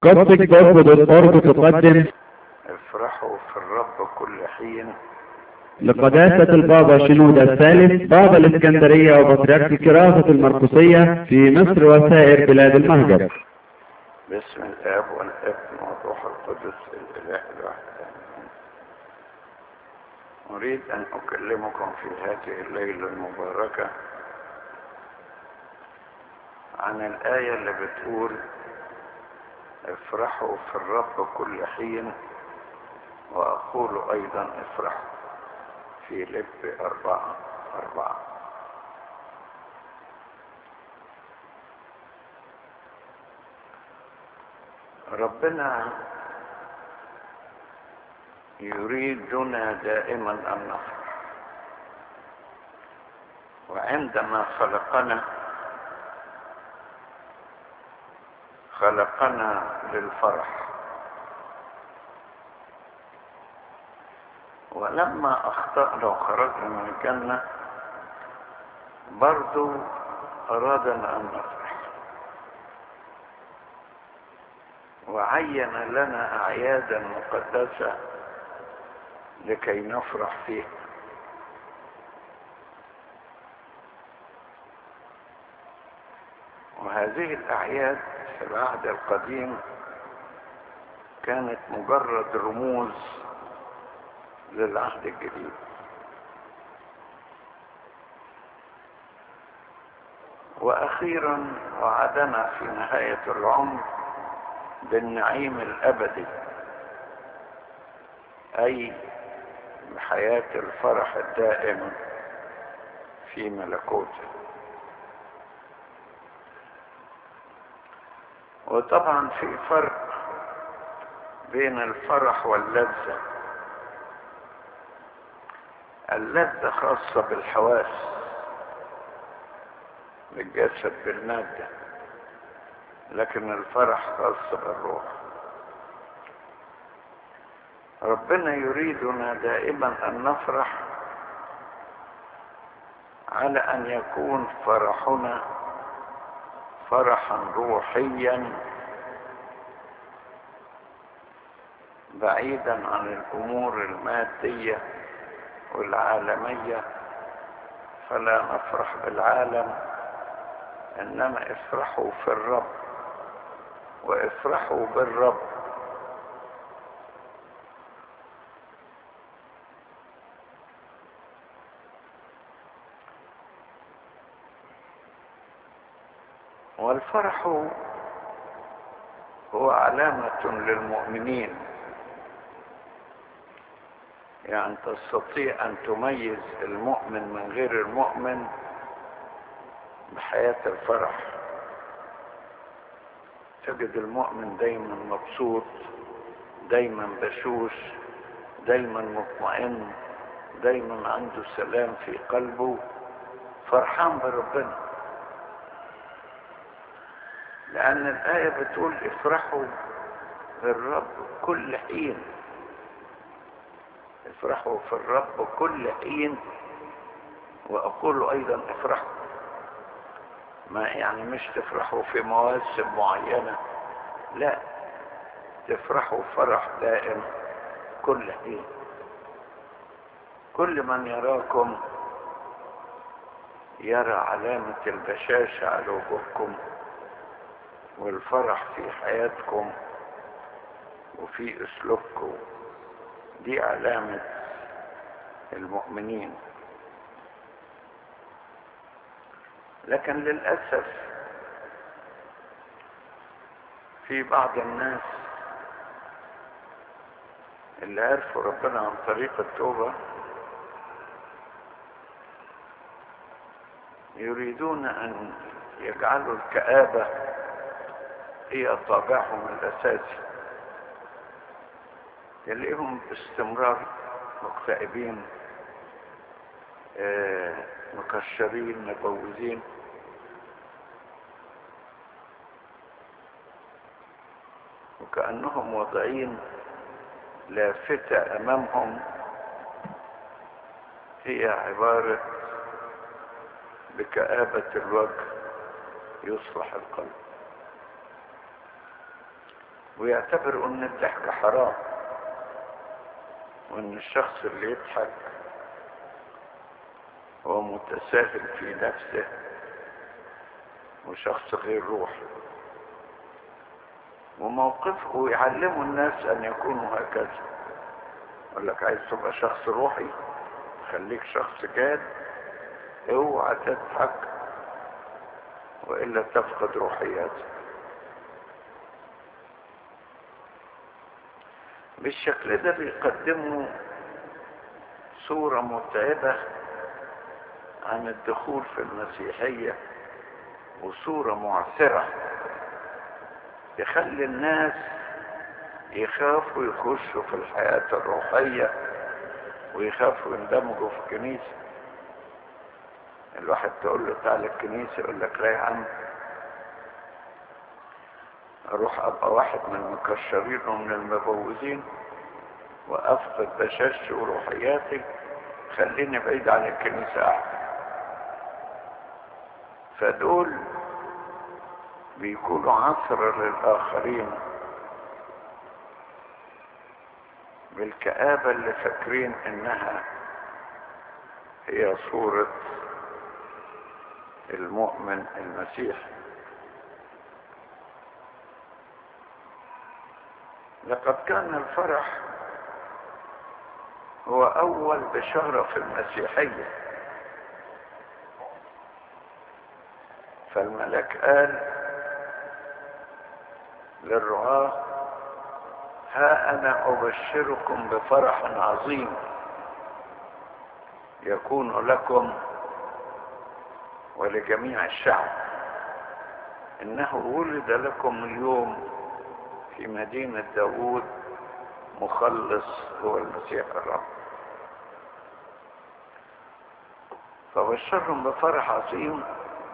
قصة برضه بالقرب تقدم افرحوا في الرب كل حين لقداسة البابا شنودة الثالث بابا الإسكندرية وبطريرك كراسة المرقسية في مصر وسائر بلاد المهجر باسم الاب والابن والروح القدس الاله الواحد آمين. اريد ان اكلمكم في هذه الليله المباركه عن الايه اللي بتقول افرحوا في الرب كل حين واقول ايضا افرحوا في لب اربعه اربعه ربنا يريدنا دائما ان نفرح وعندما خلقنا خلقنا للفرح ولما اخطانا وخرجنا من الجنه برضو ارادنا ان نفرح وعين لنا اعيادا مقدسه لكي نفرح فيها وهذه الاعياد في العهد القديم كانت مجرد رموز للعهد الجديد واخيرا وعدنا في نهايه العمر بالنعيم الابدي اي بحياه الفرح الدائم في ملكوته وطبعا في فرق بين الفرح واللذه اللذه خاصه بالحواس بالجسد بالماده لكن الفرح خاص بالروح ربنا يريدنا دائما ان نفرح على ان يكون فرحنا فرحا روحيا بعيدا عن الامور الماديه والعالميه فلا نفرح بالعالم انما افرحوا في الرب وافرحوا بالرب والفرح هو علامة للمؤمنين يعني تستطيع أن تميز المؤمن من غير المؤمن بحياة الفرح تجد المؤمن دايما مبسوط دايما بشوش دايما مطمئن دايما عنده سلام في قلبه فرحان بربنا لأن الآية بتقول افرحوا بالرب كل حين افرحوا في الرب كل حين وأقول أيضا افرحوا ما يعني مش تفرحوا في مواسم معينة لا تفرحوا فرح دائم كل حين كل من يراكم يرى علامة البشاشة على وجوهكم والفرح في حياتكم وفي اسلوبكم دي علامة المؤمنين لكن للأسف في بعض الناس اللي عرفوا ربنا عن طريق التوبة يريدون أن يجعلوا الكآبة هي طابعهم الأساسي تلاقيهم باستمرار مكتئبين آه مكشرين مبوزين وكأنهم واضعين لافتة أمامهم هي عبارة بكآبة الوجه يصلح القلب ويعتبروا ان الضحك حرام وان الشخص اللي يضحك هو متساهل في نفسه وشخص غير روحي وموقفه يعلموا الناس ان يكونوا هكذا يقول لك عايز تبقى شخص روحي خليك شخص جاد اوعى تضحك والا تفقد روحياتك بالشكل ده بيقدموا صورة متعبة عن الدخول في المسيحية وصورة معسرة يخلي الناس يخافوا يخشوا في الحياة الروحية ويخافوا يندمجوا في الكنيسة الواحد تقول له تعالى الكنيسة يقول لك لا يا عم اروح ابقى واحد من المكشرين ومن المبوزين وافقد بشاشتي وروحياتي خليني بعيد عن الكنيسة احسن فدول بيكونوا عصر للآخرين بالكآبة اللي فاكرين إنها هي صورة المؤمن المسيحي لقد كان الفرح هو أول بشارة في المسيحية فالملك قال للرعاة ها أنا أبشركم بفرح عظيم يكون لكم ولجميع الشعب إنه ولد لكم اليوم في مدينة داوود مخلص هو المسيح الرب فبشرهم بفرح عظيم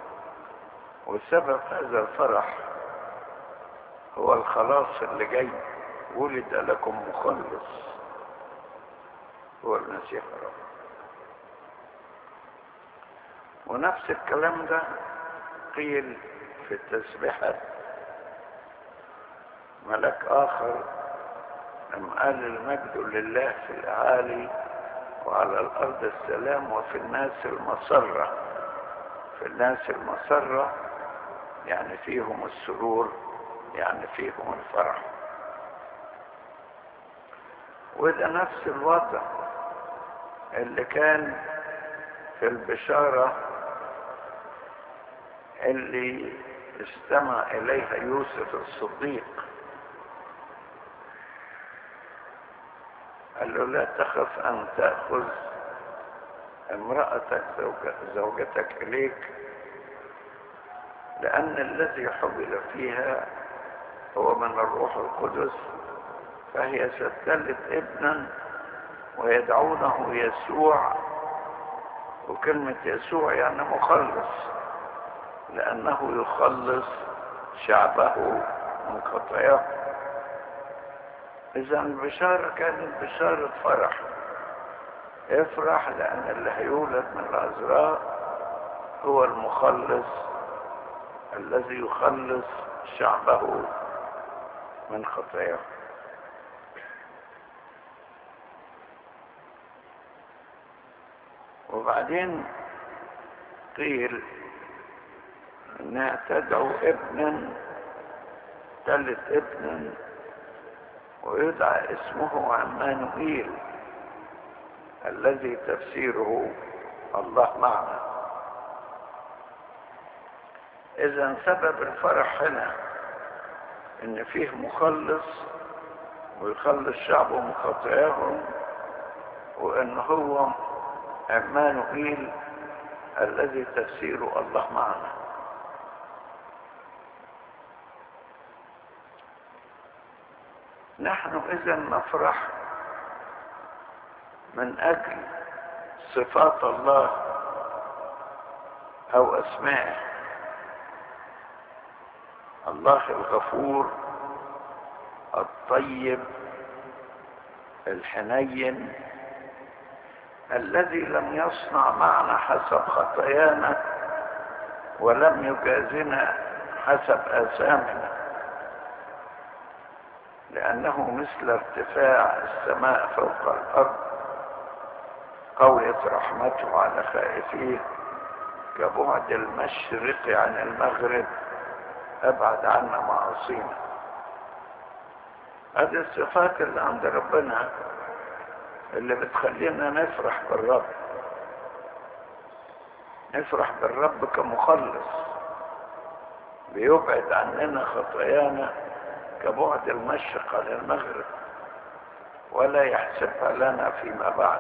وسبب هذا الفرح هو الخلاص اللي جاي ولد لكم مخلص هو المسيح الرب ونفس الكلام ده قيل في التسبيحات ملك آخر لما قال المجد لله في الأعالي وعلى الأرض السلام وفي الناس المسرة في الناس المسرة يعني فيهم السرور يعني فيهم الفرح وده نفس الوضع اللي كان في البشارة اللي استمع إليها يوسف الصديق قال له لا تخف أن تأخذ امرأتك زوجتك إليك لأن الذي حبل فيها هو من الروح القدس فهي ستلد ابنا ويدعونه يسوع وكلمة يسوع يعني مخلص لأنه يخلص شعبه من خطاياه إذا البشارة كانت بشارة فرح افرح لأن اللي هيولد من العذراء هو المخلص الذي يخلص شعبه من خطاياه وبعدين قيل انها تدعو ابنا تلد ابنا ويدعى اسمه عمانوئيل الذي تفسيره الله معنا اذا سبب الفرح هنا ان فيه مخلص ويخلص شعبه من خطاياهم وان هو عمانوئيل الذي تفسيره الله معنا نحن اذا نفرح من اجل صفات الله او اسمائه الله الغفور الطيب الحنين الذي لم يصنع معنا حسب خطايانا ولم يجازنا حسب آثامنا لأنه مثل ارتفاع السماء فوق الأرض قوية رحمته على خائفيه كبعد المشرق عن المغرب أبعد عنا معاصينا هذه الصفات اللي عند ربنا اللي بتخلينا نفرح بالرب نفرح بالرب كمخلص بيبعد عننا خطايانا كبعد المشرق عن المغرب ولا يحسبها لنا فيما بعد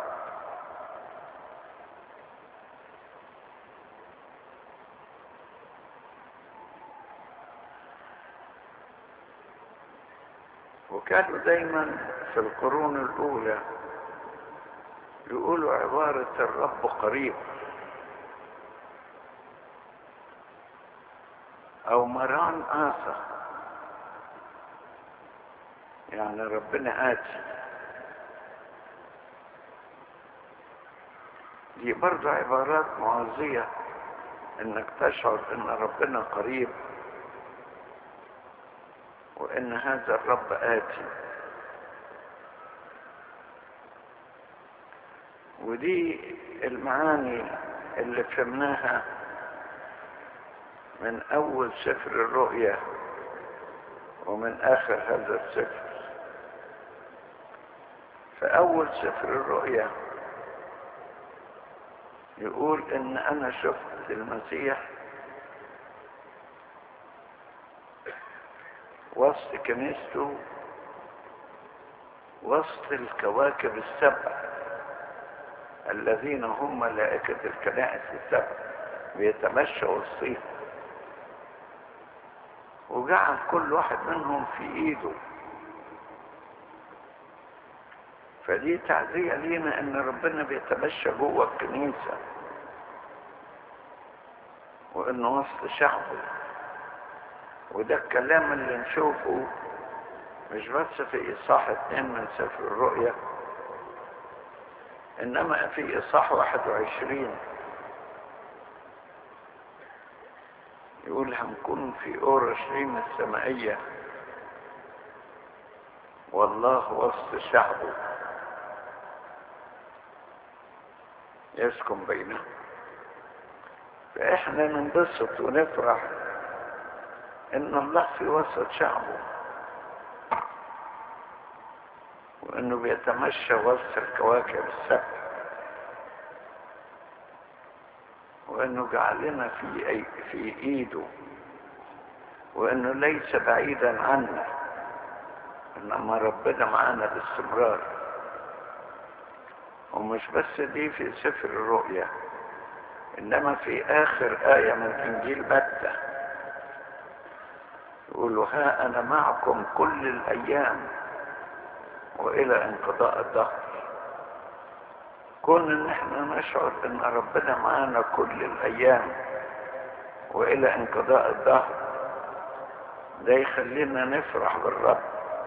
وكانوا دايما في القرون الاولى يقولوا عبارة الرب قريب او مران آسى يعني ربنا آتي دي برضو عبارات معزية انك تشعر ان ربنا قريب وان هذا الرب آتي ودي المعاني اللي فهمناها من اول سفر الرؤيا ومن اخر هذا السفر فاول سفر الرؤيا يقول ان انا شفت المسيح وسط كنيسته وسط الكواكب السبع الذين هم ملائكة الكنائس السبع بيتمشوا وسطيهم وجعل كل واحد منهم في ايده فدي تعزية لينا ان ربنا بيتمشى جوه الكنيسة وانه وسط شعبه وده الكلام اللي نشوفه مش بس في اصحاح اتنين من سفر الرؤيا انما في اصحاح واحد وعشرين يقول هنكون في اورشليم السمائية والله وسط شعبه يسكن بينهم فاحنا ننبسط ونفرح ان الله في وسط شعبه وانه بيتمشى وسط الكواكب السبع وانه جعلنا في أي في ايده وانه ليس بعيدا عنا انما ربنا معانا باستمرار ومش بس دي في سفر الرؤيا انما في اخر ايه من انجيل متى يقولوا ها انا معكم كل الايام والى انقضاء الدهر كون ان احنا نشعر ان ربنا معانا كل الايام والى انقضاء الدهر ده يخلينا نفرح بالرب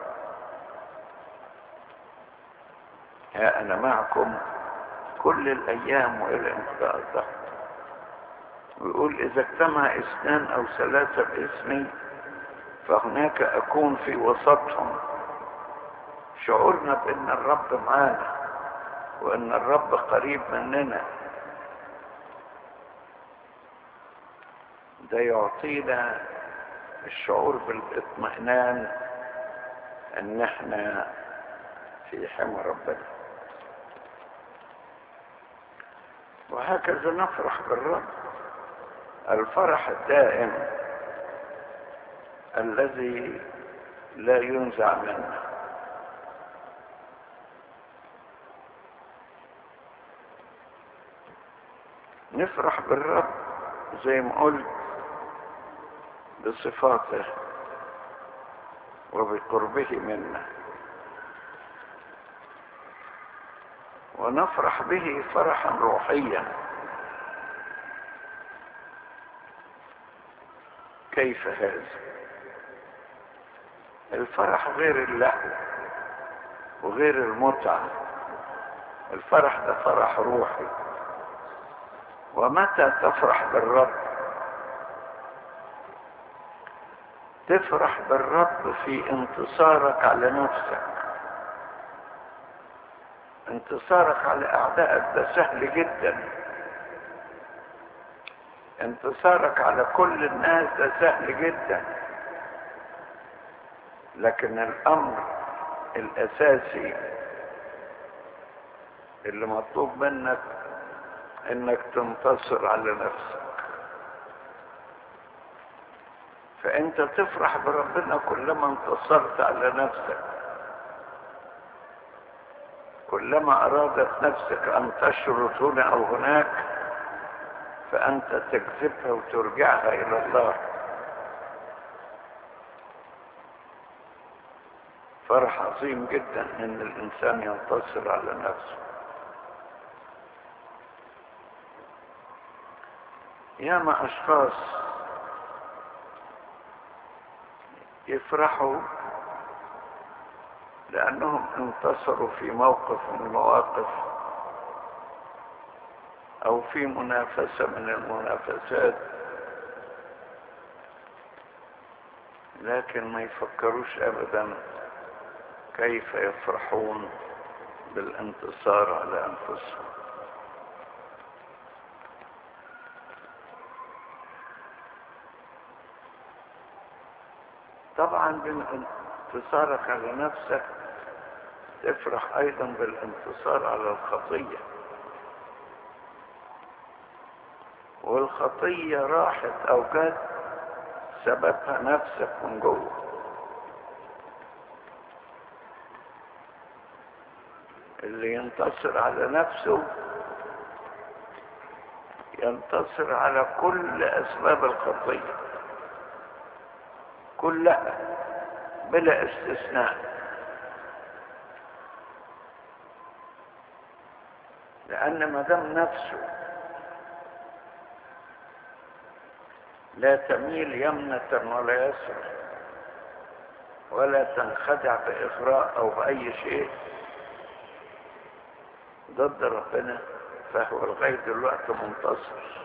ها انا معكم كل الايام والى انقضاء الدهر ويقول اذا اجتمع اثنان او ثلاثة باسمي فهناك اكون في وسطهم شعورنا بان الرب معانا وان الرب قريب مننا ده يعطينا الشعور بالاطمئنان ان احنا في حمى ربنا وهكذا نفرح بالرب الفرح الدائم الذي لا ينزع منا نفرح بالرب زي ما قلت بصفاته وبقربه منا ونفرح به فرحا روحيا كيف هذا الفرح غير اللهو وغير المتعة الفرح ده فرح روحي ومتى تفرح بالرب تفرح بالرب في انتصارك على نفسك انتصارك على اعدائك ده سهل جدا انتصارك على كل الناس ده سهل جدا لكن الامر الاساسي اللي مطلوب منك انك تنتصر على نفسك فانت تفرح بربنا كلما انتصرت على نفسك كلما ارادت نفسك ان تشرد هنا او هناك فانت تكذبها وترجعها الى الله فرح عظيم جدا ان الانسان ينتصر على نفسه ياما اشخاص يفرحوا لانهم انتصروا في موقف من المواقف او في منافسه من المنافسات لكن ما يفكروش ابدا كيف يفرحون بالانتصار على انفسهم طبعا بانتصارك على نفسك تفرح ايضا بالانتصار على الخطيه والخطيه راحت او جت سببها نفسك من جوه اللي ينتصر على نفسه ينتصر على كل اسباب الخطيه كلها بلا استثناء لان ما دام نفسه لا تميل يمنة ولا يسرى ولا تنخدع بإغراء أو بأي شيء ضد ربنا فهو لغاية دلوقتي منتصر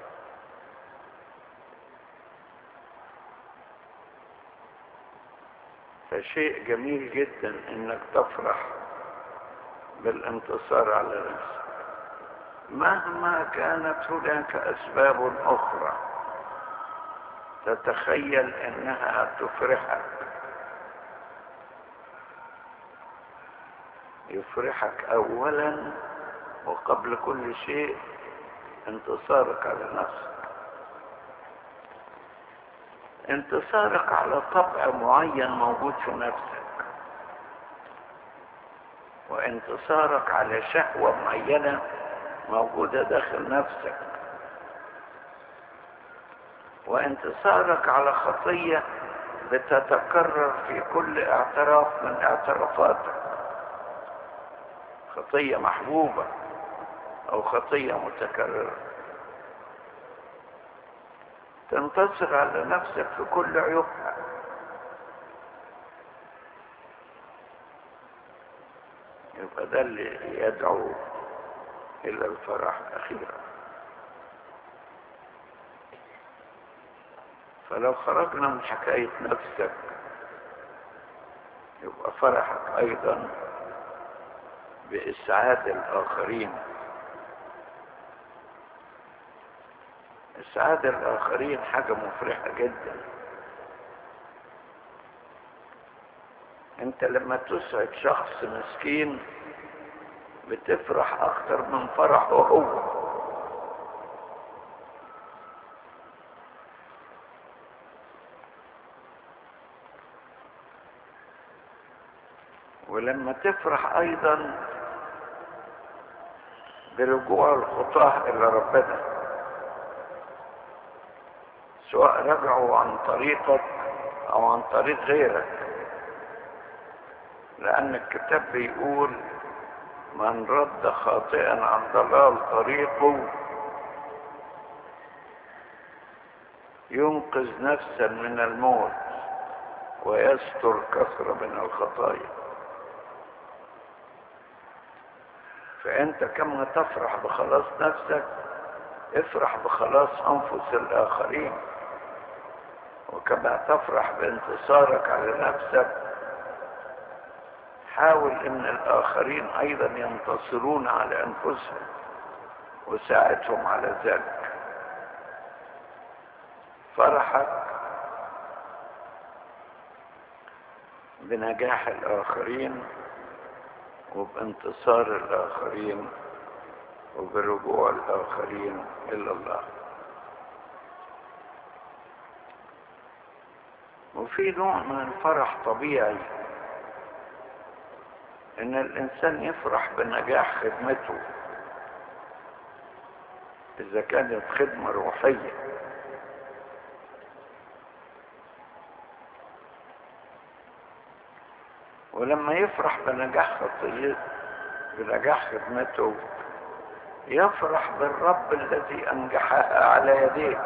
فشيء جميل جدا انك تفرح بالانتصار على نفسك مهما كانت هناك اسباب اخرى تتخيل انها تفرحك يفرحك اولا وقبل كل شيء انتصارك على نفسك انتصارك على طبع معين موجود في نفسك وانتصارك على شهوة معينة موجودة داخل نفسك وانتصارك على خطية بتتكرر في كل اعتراف من اعترافاتك خطية محبوبة او خطية متكررة تنتصر على نفسك في كل عيوبها يبقى ده اللي يدعو الى الفرح اخيرا فلو خرجنا من حكاية نفسك يبقى فرحك ايضا باسعاد الاخرين اسعاد الاخرين حاجة مفرحة جدا انت لما تسعد شخص مسكين بتفرح اكتر من فرحه هو ولما تفرح ايضا برجوع الخطاه الى ربنا سواء رجعوا عن طريقك او عن طريق غيرك لان الكتاب بيقول من رد خاطئا عن ضلال طريقه ينقذ نفسا من الموت ويستر كثرة من الخطايا فانت كما تفرح بخلاص نفسك افرح بخلاص انفس الاخرين وكما تفرح بانتصارك على نفسك حاول ان الاخرين ايضا ينتصرون على انفسهم وساعدهم على ذلك فرحك بنجاح الاخرين وبانتصار الاخرين وبرجوع الاخرين الى الله وفي نوع من الفرح طبيعي ان الانسان يفرح بنجاح خدمته اذا كانت خدمة روحية ولما يفرح بنجاح خطيته بنجاح خدمته يفرح بالرب الذي انجحها على يديه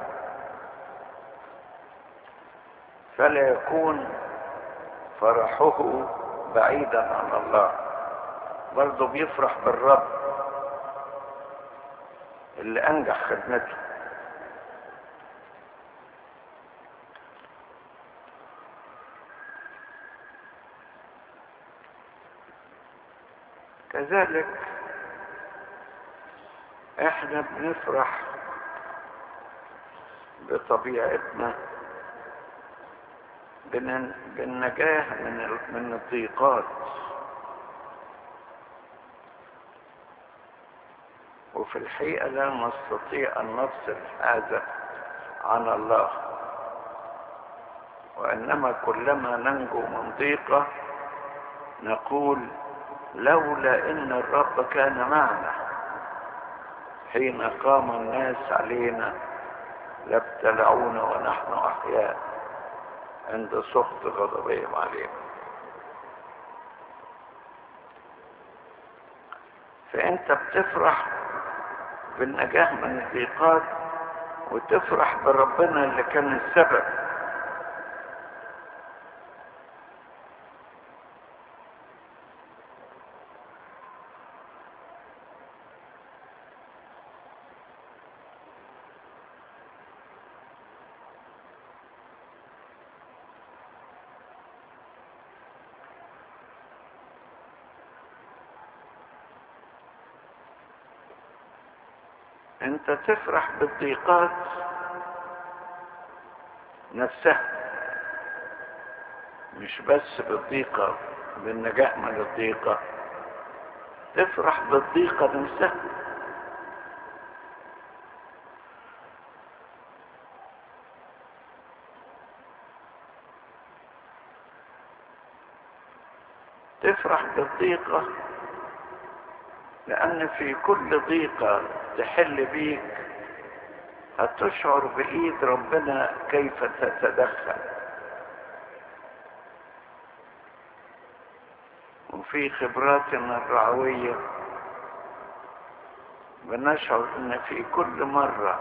فلا يكون فرحه بعيدا عن الله برضه بيفرح بالرب اللي انجح خدمته كذلك احنا بنفرح بطبيعتنا بالنجاة من من الضيقات وفي الحقيقة لا نستطيع أن نفصل هذا عن الله وإنما كلما ننجو من ضيقة نقول لولا إن الرب كان معنا حين قام الناس علينا لابتلعونا ونحن أحياء عند سخط غضبهم علينا فانت بتفرح بالنجاح من الضيقات وتفرح بربنا اللي كان السبب انت تفرح بالضيقات نفسها مش بس بالضيقة بالنجاح من الضيقة تفرح بالضيقة نفسها تفرح بالضيقة لأن في كل ضيقة تحل بيك هتشعر بإيد ربنا كيف تتدخل وفي خبراتنا الرعوية بنشعر ان في كل مرة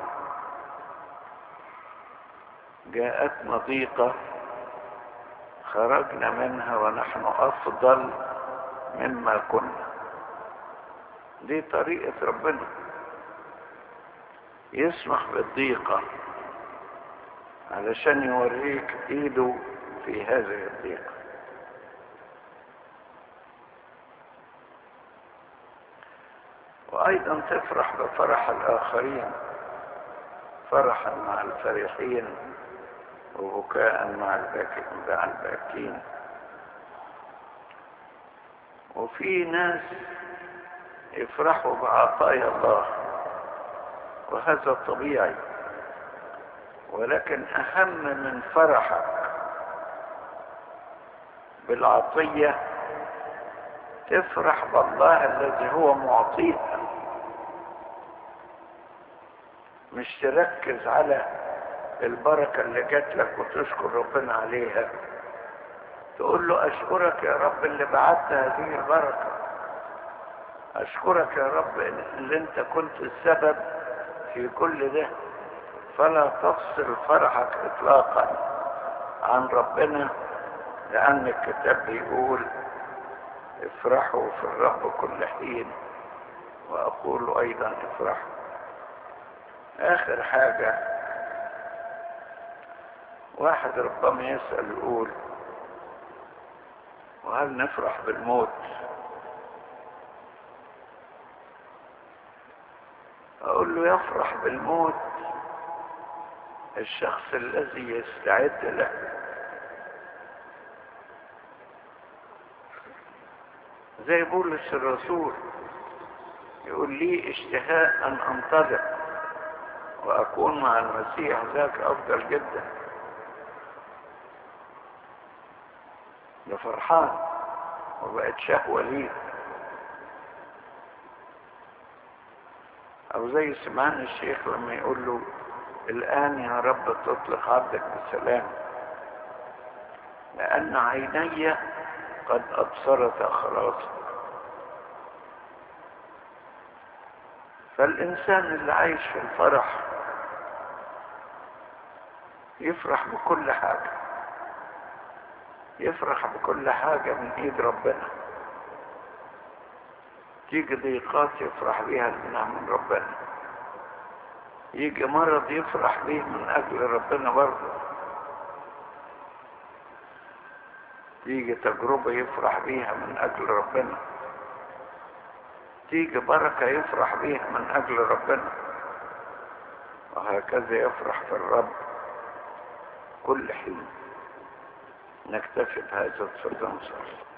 جاءتنا ضيقة خرجنا منها ونحن افضل مما كنا دي طريقة ربنا يسمح بالضيقة علشان يوريك ايده في هذه الضيقة وايضا تفرح بفرح الاخرين فرحا مع الفرحين وبكاء مع الباكين وفي ناس يفرحوا بعطايا الله وهذا طبيعي ولكن اهم من فرحك بالعطية تفرح بالله الذي هو معطيها مش تركز على البركة اللي جات لك وتشكر ربنا عليها تقول له اشكرك يا رب اللي بعت هذه البركة اشكرك يا رب اللي انت كنت السبب في كل ده فلا تفصل فرحك اطلاقا عن ربنا لان الكتاب بيقول افرحوا في الرب كل حين واقول ايضا افرحوا اخر حاجة واحد ربما يسأل يقول وهل نفرح بالموت اقول له يفرح بالموت الشخص الذي يستعد له زي بولس الرسول يقول لي اشتهاء ان انطلق واكون مع المسيح ذاك افضل جدا ده فرحان وبقت شهوة ليه او زي سمعان الشيخ لما يقول له الان يا رب تطلق عبدك بالسلام لان عيني قد ابصرت خلاصك فالانسان اللي عايش في الفرح يفرح بكل حاجه يفرح بكل حاجة من ايد ربنا تيجي ضيقات يفرح بيها المنعم من ربنا يجي مرض يفرح بيه من اجل ربنا برضه تيجي تجربة يفرح بيها من اجل ربنا تيجي بركة يفرح بيها من اجل ربنا وهكذا يفرح في الرب كل حين نكتفي بهذا التفضل